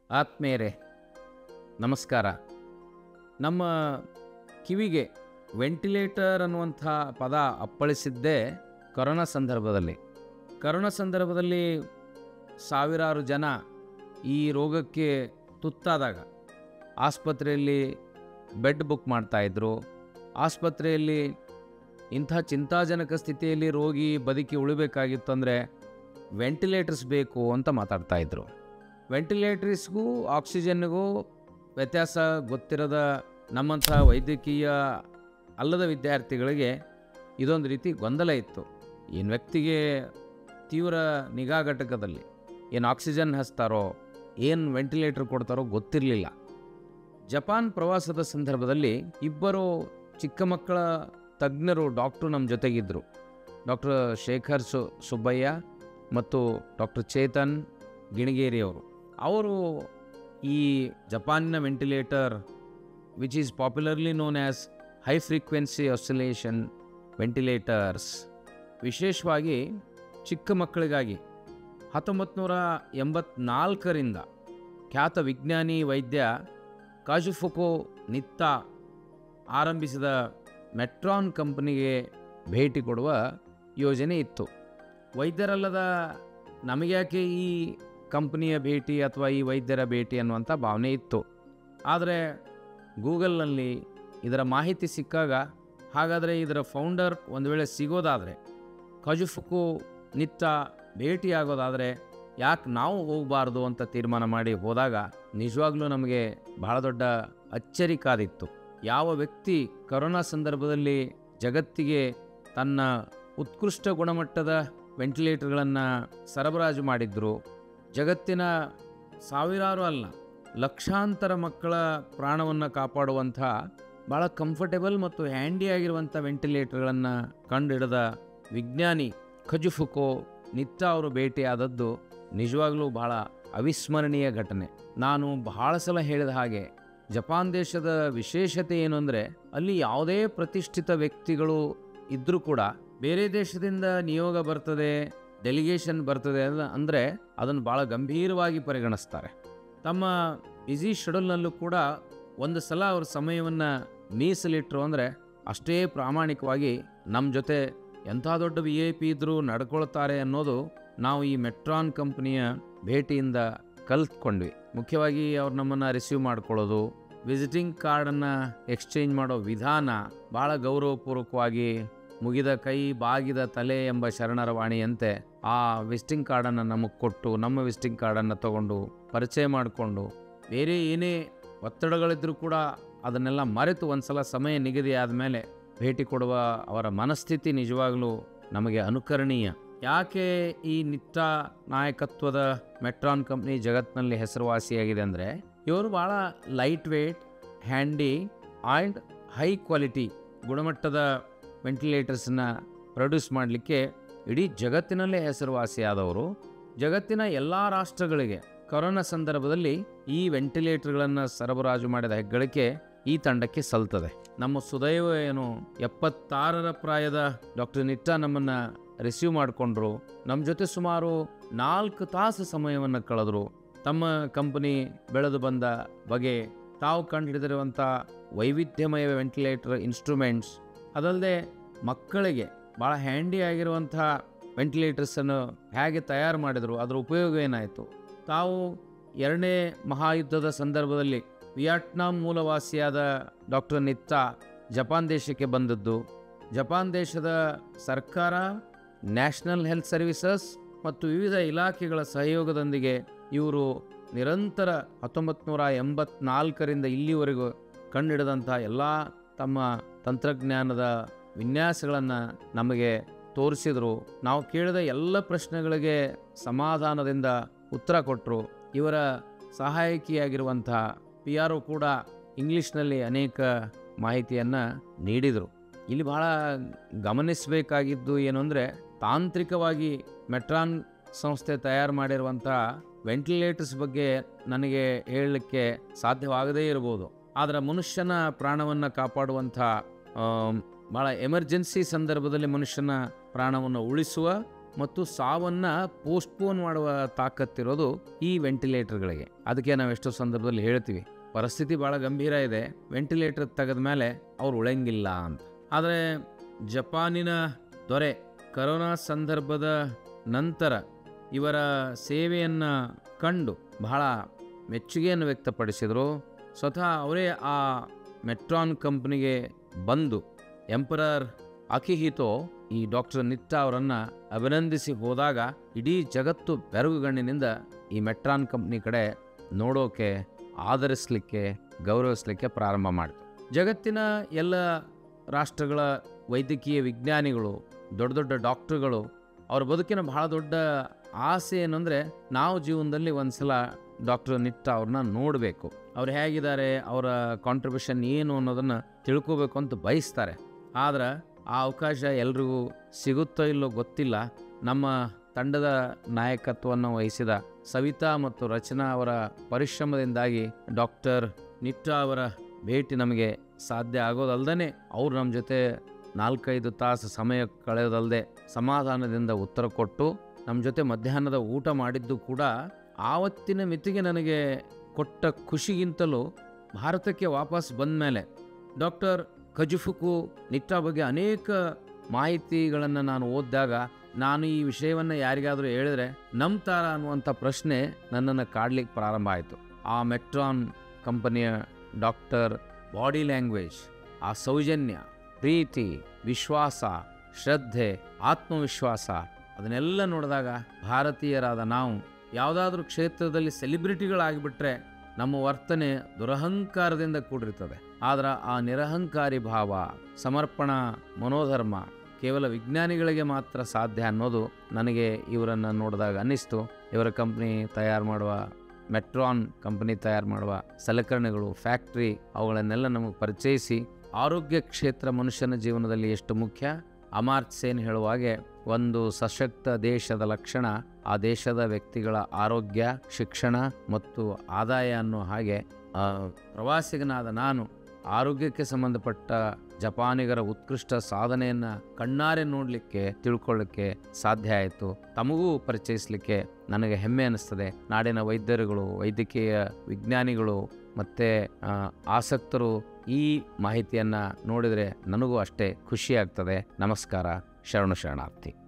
ಆತ್ಮೇಯರೇ ನಮಸ್ಕಾರ ನಮ್ಮ ಕಿವಿಗೆ ವೆಂಟಿಲೇಟರ್ ಅನ್ನುವಂಥ ಪದ ಅಪ್ಪಳಿಸಿದ್ದೇ ಕರೋನಾ ಸಂದರ್ಭದಲ್ಲಿ ಕರೋನಾ ಸಂದರ್ಭದಲ್ಲಿ ಸಾವಿರಾರು ಜನ ಈ ರೋಗಕ್ಕೆ ತುತ್ತಾದಾಗ ಆಸ್ಪತ್ರೆಯಲ್ಲಿ ಬೆಡ್ ಬುಕ್ ಮಾಡ್ತಾಯಿದ್ರು ಆಸ್ಪತ್ರೆಯಲ್ಲಿ ಇಂಥ ಚಿಂತಾಜನಕ ಸ್ಥಿತಿಯಲ್ಲಿ ರೋಗಿ ಬದುಕಿ ಉಳಿಬೇಕಾಗಿತ್ತು ಅಂದರೆ ವೆಂಟಿಲೇಟರ್ಸ್ ಬೇಕು ಅಂತ ಮಾತಾಡ್ತಾಯಿದ್ರು ವೆಂಟಿಲೇಟರ್ಸ್ಗೂ ಆಕ್ಸಿಜನ್ಗೂ ವ್ಯತ್ಯಾಸ ಗೊತ್ತಿರದ ನಮ್ಮಂಥ ವೈದ್ಯಕೀಯ ಅಲ್ಲದ ವಿದ್ಯಾರ್ಥಿಗಳಿಗೆ ಇದೊಂದು ರೀತಿ ಗೊಂದಲ ಇತ್ತು ಏನು ವ್ಯಕ್ತಿಗೆ ತೀವ್ರ ನಿಗಾ ಘಟಕದಲ್ಲಿ ಏನು ಆಕ್ಸಿಜನ್ ಹಚ್ತಾರೋ ಏನು ವೆಂಟಿಲೇಟರ್ ಕೊಡ್ತಾರೋ ಗೊತ್ತಿರಲಿಲ್ಲ ಜಪಾನ್ ಪ್ರವಾಸದ ಸಂದರ್ಭದಲ್ಲಿ ಇಬ್ಬರು ಚಿಕ್ಕ ಮಕ್ಕಳ ತಜ್ಞರು ಡಾಕ್ಟ್ರು ನಮ್ಮ ಜೊತೆಗಿದ್ದರು ಡಾಕ್ಟರ್ ಶೇಖರ್ ಸು ಸುಬ್ಬಯ್ಯ ಮತ್ತು ಡಾಕ್ಟರ್ ಚೇತನ್ ಗಿಣಿಗೇರಿಯವರು ಅವರು ಈ ಜಪಾನಿನ ventilator which is popularly known as high frequency oscillation ventilators ವಿಶೇಷವಾಗಿ ಚಿಕ್ಕ ಮಕ್ಕಳಿಗಾಗಿ ಹತ್ತೊಂಬತ್ತು ನೂರ ಎಂಬತ್ನಾಲ್ಕರಿಂದ ಖ್ಯಾತ ವಿಜ್ಞಾನಿ ವೈದ್ಯ ಕಾಜುಫುಕೋ ನಿತ್ತಾ ಆರಂಭಿಸಿದ ಮೆಟ್ರಾನ್ ಕಂಪನಿಗೆ ಭೇಟಿ ಕೊಡುವ ಯೋಜನೆ ಇತ್ತು ವೈದ್ಯರಲ್ಲದ ನಮಗ್ಯಾಕೆ ಈ ಕಂಪನಿಯ ಭೇಟಿ ಅಥವಾ ಈ ವೈದ್ಯರ ಭೇಟಿ ಅನ್ನುವಂಥ ಭಾವನೆ ಇತ್ತು ಆದರೆ ಗೂಗಲ್ನಲ್ಲಿ ಇದರ ಮಾಹಿತಿ ಸಿಕ್ಕಾಗ ಹಾಗಾದರೆ ಇದರ ಫೌಂಡರ್ ಒಂದು ವೇಳೆ ಸಿಗೋದಾದರೆ ಕಜುಫುಕು ನಿತ್ತ ಭೇಟಿಯಾಗೋದಾದರೆ ಯಾಕೆ ನಾವು ಹೋಗಬಾರ್ದು ಅಂತ ತೀರ್ಮಾನ ಮಾಡಿ ಹೋದಾಗ ನಿಜವಾಗ್ಲೂ ನಮಗೆ ಬಹಳ ದೊಡ್ಡ ಅಚ್ಚರಿ ಕಾದಿತ್ತು ಯಾವ ವ್ಯಕ್ತಿ ಕರೋನಾ ಸಂದರ್ಭದಲ್ಲಿ ಜಗತ್ತಿಗೆ ತನ್ನ ಉತ್ಕೃಷ್ಟ ಗುಣಮಟ್ಟದ ವೆಂಟಿಲೇಟರ್ಗಳನ್ನು ಸರಬರಾಜು ಮಾಡಿದ್ರು ಜಗತ್ತಿನ ಸಾವಿರಾರು ಅಲ್ಲ ಲಕ್ಷಾಂತರ ಮಕ್ಕಳ ಪ್ರಾಣವನ್ನು ಕಾಪಾಡುವಂಥ ಭಾಳ ಕಂಫರ್ಟೇಬಲ್ ಮತ್ತು ಹ್ಯಾಂಡಿ ಆಗಿರುವಂಥ ವೆಂಟಿಲೇಟರ್ಗಳನ್ನು ಕಂಡುಹಿಡಿದ ವಿಜ್ಞಾನಿ ಖಜುಫುಕೋ ನಿತ್ತ ಅವರು ಭೇಟಿಯಾದದ್ದು ನಿಜವಾಗ್ಲೂ ಬಹಳ ಅವಿಸ್ಮರಣೀಯ ಘಟನೆ ನಾನು ಬಹಳ ಸಲ ಹೇಳಿದ ಹಾಗೆ ಜಪಾನ್ ದೇಶದ ವಿಶೇಷತೆ ಏನು ಅಂದರೆ ಅಲ್ಲಿ ಯಾವುದೇ ಪ್ರತಿಷ್ಠಿತ ವ್ಯಕ್ತಿಗಳು ಇದ್ದರೂ ಕೂಡ ಬೇರೆ ದೇಶದಿಂದ ನಿಯೋಗ ಬರ್ತದೆ ಡೆಲಿಗೇಷನ್ ಬರ್ತದೆ ಅಲ್ಲ- ಅಂದರೆ ಅದನ್ನು ಭಾಳ ಗಂಭೀರವಾಗಿ ಪರಿಗಣಿಸ್ತಾರೆ ತಮ್ಮ ಬ್ಯುಸಿ ಶೆಡ್ಯೂಲ್ನಲ್ಲೂ ಕೂಡ ಒಂದು ಸಲ ಅವ್ರ ಸಮಯವನ್ನು ಮೀಸಲಿಟ್ಟರು ಅಂದರೆ ಅಷ್ಟೇ ಪ್ರಾಮಾಣಿಕವಾಗಿ ನಮ್ಮ ಜೊತೆ ಎಂಥ ದೊಡ್ಡ ವಿ ಐ ಪಿ ಇದ್ದರೂ ನಡ್ಕೊಳ್ತಾರೆ ಅನ್ನೋದು ನಾವು ಈ ಮೆಟ್ರಾನ್ ಕಂಪ್ನಿಯ ಭೇಟಿಯಿಂದ ಕಲ್ತ್ಕೊಂಡ್ವಿ ಮುಖ್ಯವಾಗಿ ಅವ್ರು ನಮ್ಮನ್ನು ರಿಸೀವ್ ಮಾಡ್ಕೊಳ್ಳೋದು ವಿಸಿಟಿಂಗ್ ಕಾರ್ಡನ್ನು ಎಕ್ಸ್ಚೇಂಜ್ ಮಾಡೋ ವಿಧಾನ ಭಾಳ ಗೌರವಪೂರ್ವಕವಾಗಿ ಮುಗಿದ ಕೈ ಬಾಗಿದ ತಲೆ ಎಂಬ ಶರಣರ ವಾಣಿಯಂತೆ ಆ ವಿಸಿಟಿಂಗ್ ಕಾರ್ಡನ್ನು ನಮಗೆ ಕೊಟ್ಟು ನಮ್ಮ ವಿಸಿಟಿಂಗ್ ಕಾರ್ಡನ್ನು ತಗೊಂಡು ಪರಿಚಯ ಮಾಡಿಕೊಂಡು ಬೇರೆ ಏನೇ ಒತ್ತಡಗಳಿದ್ರೂ ಕೂಡ ಅದನ್ನೆಲ್ಲ ಮರೆತು ಒಂದು ಸಲ ಸಮಯ ನಿಗದಿ ಆದಮೇಲೆ ಭೇಟಿ ಕೊಡುವ ಅವರ ಮನಸ್ಥಿತಿ ನಿಜವಾಗಲೂ ನಮಗೆ ಅನುಕರಣೀಯ ಯಾಕೆ ಈ ನಿಟ್ಟ ನಾಯಕತ್ವದ ಮೆಟ್ರಾನ್ ಕಂಪ್ನಿ ಜಗತ್ತಿನಲ್ಲಿ ಹೆಸರುವಾಸಿಯಾಗಿದೆ ಅಂದರೆ ಇವರು ಭಾಳ light weight handy and high quality ಗುಣಮಟ್ಟದ ವೆಂಟಿಲೇಟರ್ಸನ್ನ ಪ್ರೊಡ್ಯೂಸ್ ಮಾಡಲಿಕ್ಕೆ ಇಡೀ ಜಗತ್ತಿನಲ್ಲೇ ಹೆಸರುವಾಸಿಯಾದವರು ಜಗತ್ತಿನ ಎಲ್ಲ ರಾಷ್ಟ್ರಗಳಿಗೆ ಕೊರೋನಾ ಸಂದರ್ಭದಲ್ಲಿ ಈ ವೆಂಟಿಲೇಟರ್ಗಳನ್ನು ಸರಬರಾಜು ಮಾಡಿದ ಹೆಗ್ಗಳಿಕೆ ಈ ತಂಡಕ್ಕೆ ಸಲ್ತದೆ ನಮ್ಮ ಸುದೈವ ಏನು ಎಪ್ಪತ್ತಾರರ ಪ್ರಾಯದ ಡಾಕ್ಟರ್ ನಿಟ್ಟಾ ನಮ್ಮನ್ನು ರಿಸೀವ್ ಮಾಡಿಕೊಂಡ್ರು ನಮ್ಮ ಜೊತೆ ಸುಮಾರು ನಾಲ್ಕು ತಾಸು ಸಮಯವನ್ನು ಕಳೆದ್ರು ತಮ್ಮ ಕಂಪನಿ ಬೆಳೆದು ಬಂದ ಬಗೆ ತಾವು ಕಂಡುಹಿಡಿದಿರುವಂಥ ವೈವಿಧ್ಯಮಯ ವೆಂಟಿಲೇಟರ್ ಇನ್ಸ್ಟ್ರೂಮೆಂಟ್ಸ್ ಅದಲ್ಲದೆ ಮಕ್ಕಳಿಗೆ ಭಾಳ ಹ್ಯಾಂಡಿ ಆಗಿರುವಂಥ ವೆಂಟಿಲೇಟರ್ಸನ್ನು ಹೇಗೆ ತಯಾರು ಮಾಡಿದರು ಅದರ ಉಪಯೋಗ ಏನಾಯಿತು ತಾವು ಎರಡನೇ ಮಹಾಯುದ್ಧದ ಸಂದರ್ಭದಲ್ಲಿ ವಿಯಟ್ನಾಂ ಮೂಲವಾಸಿಯಾದ ಡಾಕ್ಟರ್ ನಿತ್ತಾ ಜಪಾನ್ ದೇಶಕ್ಕೆ ಬಂದದ್ದು ಜಪಾನ್ ದೇಶದ ಸರ್ಕಾರ ನ್ಯಾಷನಲ್ ಹೆಲ್ತ್ ಸರ್ವಿಸಸ್ ಮತ್ತು ವಿವಿಧ ಇಲಾಖೆಗಳ ಸಹಯೋಗದೊಂದಿಗೆ ಇವರು ನಿರಂತರ ಹತ್ತೊಂಬತ್ತು ನೂರ ಎಂಬತ್ನಾಲ್ಕರಿಂದ ಇಲ್ಲಿವರೆಗೂ ಕಂಡುಹಿಡಿದಂಥ ಎಲ್ಲ ತಮ್ಮ ತಂತ್ರಜ್ಞಾನದ ವಿನ್ಯಾಸಗಳನ್ನು ನಮಗೆ ತೋರಿಸಿದರು ನಾವು ಕೇಳಿದ ಎಲ್ಲ ಪ್ರಶ್ನೆಗಳಿಗೆ ಸಮಾಧಾನದಿಂದ ಉತ್ತರ ಕೊಟ್ಟರು ಇವರ ಸಹಾಯಕಿಯಾಗಿರುವಂಥ ಪಿ ಆರ್ ಕೂಡ ಇಂಗ್ಲೀಷ್ನಲ್ಲಿ ಅನೇಕ ಮಾಹಿತಿಯನ್ನು ನೀಡಿದರು ಇಲ್ಲಿ ಭಾಳ ಗಮನಿಸಬೇಕಾಗಿದ್ದು ಏನು ಅಂದರೆ ತಾಂತ್ರಿಕವಾಗಿ ಮೆಟ್ರಾನ್ ಸಂಸ್ಥೆ ತಯಾರು ಮಾಡಿರುವಂಥ ವೆಂಟಿಲೇಟರ್ಸ್ ಬಗ್ಗೆ ನನಗೆ ಹೇಳಲಿಕ್ಕೆ ಸಾಧ್ಯವಾಗದೇ ಇರ್ಬೋದು ಆದರೆ ಮನುಷ್ಯನ ಪ್ರಾಣವನ್ನು ಕಾಪಾಡುವಂಥ ಆಮ್, ಭಾಳ ಎಮರ್ಜೆನ್ಸಿ ಸಂದರ್ಭದಲ್ಲಿ ಮನುಷ್ಯನ ಪ್ರಾಣವನ್ನು ಉಳಿಸುವ ಮತ್ತು ಸಾವನ್ನು ಪೋಸ್ಟ್ಪೋನ್ ಮಾಡುವ ತಾಕತ್ತಿರೋದು ಈ ವೆಂಟಿಲೇಟರ್ಗಳಿಗೆ ಅದಕ್ಕೆ ನಾವು ಎಷ್ಟೋ ಸಂದರ್ಭದಲ್ಲಿ ಹೇಳ್ತೀವಿ ಪರಿಸ್ಥಿತಿ ಭಾಳ ಗಂಭೀರ ಇದೆ ವೆಂಟಿಲೇಟರ್ ತೆಗೆದ ಮೇಲೆ ಅವ್ರು ಉಳಂಗಿಲ್ಲ ಅಂತ ಆದರೆ ಜಪಾನಿನ ದೊರೆ ಕರೋನಾ ಸಂದರ್ಭದ ನಂತರ ಇವರ ಸೇವೆಯನ್ನು ಕಂಡು ಬಹಳ ಮೆಚ್ಚುಗೆಯನ್ನು ವ್ಯಕ್ತಪಡಿಸಿದರು ಸ್ವತಃ ಅವರೇ ಆ ಮೆಟ್ರಾನ್ ಕಂಪ್ನಿಗೆ ಬಂದು ಎಂಪರರ್ ಅಕಿಹಿತೋ ಈ ಡಾಕ್ಟರ್ ನಿಟ್ಟಾ ಅವರನ್ನು ಅಭಿನಂದಿಸಿ ಹೋದಾಗ ಇಡೀ ಜಗತ್ತು ಬೆರಗುಗಣ್ಣಿನಿಂದ ಈ ಮೆಟ್ರಾನ್ ಕಂಪ್ನಿ ಕಡೆ ನೋಡೋಕೆ ಆಧರಿಸಲಿಕ್ಕೆ ಗೌರವಿಸಲಿಕ್ಕೆ ಪ್ರಾರಂಭ ಮಾಡಿತು ಜಗತ್ತಿನ ಎಲ್ಲ ರಾಷ್ಟ್ರಗಳ ವೈದ್ಯಕೀಯ ವಿಜ್ಞಾನಿಗಳು ದೊಡ್ಡ ದೊಡ್ಡ ಡಾಕ್ಟ್ರುಗಳು ಅವ್ರ ಬದುಕಿನ ಬಹಳ ದೊಡ್ಡ ಆಸೆ ಏನಂದರೆ ನಾವು ಜೀವನದಲ್ಲಿ ಒಂದು ಸಲ ಡಾಕ್ಟರ್ ನಿಟ್ಟಾ ಅವ್ರನ್ನ ನೋಡಬೇಕು ಅವ್ರು ಹೇಗಿದ್ದಾರೆ ಅವರ ಕಾಂಟ್ರಿಬ್ಯೂಷನ್ ಏನು ಅನ್ನೋದನ್ನು ತಿಳ್ಕೋಬೇಕು ಅಂತ ಬಯಸ್ತಾರೆ ಆದ್ರೆ ಆ ಅವಕಾಶ ಎಲ್ರಿಗೂ ಸಿಗುತ್ತೋ ಇಲ್ಲೋ ಗೊತ್ತಿಲ್ಲ ನಮ್ಮ ತಂಡದ ನಾಯಕತ್ವವನ್ನು ವಹಿಸಿದ ಸವಿತಾ ಮತ್ತು ರಚನಾ ಅವರ ಪರಿಶ್ರಮದಿಂದಾಗಿ ಡಾಕ್ಟರ್ ನಿಟ್ಟಾ ಅವರ ಭೇಟಿ ನಮಗೆ ಸಾಧ್ಯ ಆಗೋದಲ್ದೇ ಅವ್ರು ನಮ್ಮ ಜೊತೆ ನಾಲ್ಕೈದು ತಾಸು ಸಮಯ ಕಳೆಯೋದಲ್ಲದೆ ಸಮಾಧಾನದಿಂದ ಉತ್ತರ ಕೊಟ್ಟು ನಮ್ಮ ಜೊತೆ ಮಧ್ಯಾಹ್ನದ ಊಟ ಮಾಡಿದ್ದು ಕೂಡ ಆವತ್ತಿನ ಮಿತಿಗೆ ನನಗೆ ಕೊಟ್ಟ ಖುಷಿಗಿಂತಲೂ ಭಾರತಕ್ಕೆ ವಾಪಸ್ ಬಂದ ಮೇಲೆ ಡಾಕ್ಟರ್ ಕಜುಫುಕು ನಿಟ್ಟಾ ಬಗ್ಗೆ ಅನೇಕ ಮಾಹಿತಿಗಳನ್ನು ನಾನು ಓದಿದಾಗ ನಾನು ಈ ವಿಷಯವನ್ನು ಯಾರಿಗಾದರೂ ಹೇಳಿದ್ರೆ ನಂಬ್ತಾರ ಅನ್ನುವಂಥ ಪ್ರಶ್ನೆ ನನ್ನನ್ನು ಕಾಡ್ಲಿಕ್ಕೆ ಪ್ರಾರಂಭ ಆಯಿತು ಆ ಮೆಟ್ರಾನ್ ಕಂಪನಿಯ ಡಾಕ್ಟರ್ ಬಾಡಿ ಲ್ಯಾಂಗ್ವೇಜ್ ಆ ಸೌಜನ್ಯ ಪ್ರೀತಿ ವಿಶ್ವಾಸ ಶ್ರದ್ಧೆ ಆತ್ಮವಿಶ್ವಾಸ ಅದನ್ನೆಲ್ಲ ನೋಡಿದಾಗ ಭಾರತೀಯರಾದ ನಾವು ಯಾವುದಾದ್ರೂ ಕ್ಷೇತ್ರದಲ್ಲಿ ಸೆಲಿಬ್ರಿಟಿಗಳಾಗಿಬಿಟ್ರೆ ನಮ್ಮ ವರ್ತನೆ ದುರಹಂಕಾರದಿಂದ ಕೂಡಿರ್ತದೆ ಆದ್ರೆ ಆ ನಿರಹಂಕಾರಿ ಭಾವ ಸಮರ್ಪಣಾ ಮನೋಧರ್ಮ ಕೇವಲ ವಿಜ್ಞಾನಿಗಳಿಗೆ ಮಾತ್ರ ಸಾಧ್ಯ ಅನ್ನೋದು ನನಗೆ ಇವರನ್ನು ನೋಡಿದಾಗ ಅನ್ನಿಸ್ತು ಇವರ ಕಂಪ್ನಿ ತಯಾರು ಮಾಡುವ ಮೆಟ್ರಾನ್ ಕಂಪನಿ ತಯಾರು ಮಾಡುವ ಸಲಕರಣೆಗಳು ಫ್ಯಾಕ್ಟ್ರಿ ಅವುಗಳನ್ನೆಲ್ಲ ನಮಗೆ ಪರಿಚಯಿಸಿ ಆರೋಗ್ಯ ಕ್ಷೇತ್ರ ಮನುಷ್ಯನ ಜೀವನದಲ್ಲಿ ಎಷ್ಟು ಮುಖ್ಯ ಅಮಾರ್ತ್ ಸೇನ್ ಹೇಳುವ ಹಾಗೆ ಒಂದು ಸಶಕ್ತ ದೇಶದ ಲಕ್ಷಣ ಆ ದೇಶದ ವ್ಯಕ್ತಿಗಳ ಆರೋಗ್ಯ ಶಿಕ್ಷಣ ಮತ್ತು ಆದಾಯ ಅನ್ನೋ ಹಾಗೆ ಆ, ಪ್ರವಾಸಿಗನಾದ ನಾನು ಆರೋಗ್ಯಕ್ಕೆ ಸಂಬಂಧಪಟ್ಟ ಜಪಾನಿಗರ ಉತ್ಕೃಷ್ಟ ಸಾಧನೆಯನ್ನು ಕಣ್ಣಾರೆ ನೋಡಲಿಕ್ಕೆ ತಿಳ್ಕೊಳ್ಳಿಕ್ಕೆ ಸಾಧ್ಯ ಆಯಿತು ತಮಗೂ ಪರಿಚಯಿಸಲಿಕ್ಕೆ ನನಗೆ ಹೆಮ್ಮೆ ಅನ್ನಿಸ್ತದೆ ನಾಡಿನ ವೈದ್ಯರುಗಳು ವೈದ್ಯಕೀಯ ವಿಜ್ಞಾನಿಗಳು ಮತ್ತು ಆಸಕ್ತರು ಈ ಮಾಹಿತಿಯನ್ನು ನೋಡಿದರೆ ನನಗೂ ಅಷ್ಟೇ ಖುಷಿಯಾಗ್ತದೆ ನಮಸ್ಕಾರ ಶರಣು ಶರಣಾರ್ಥಿ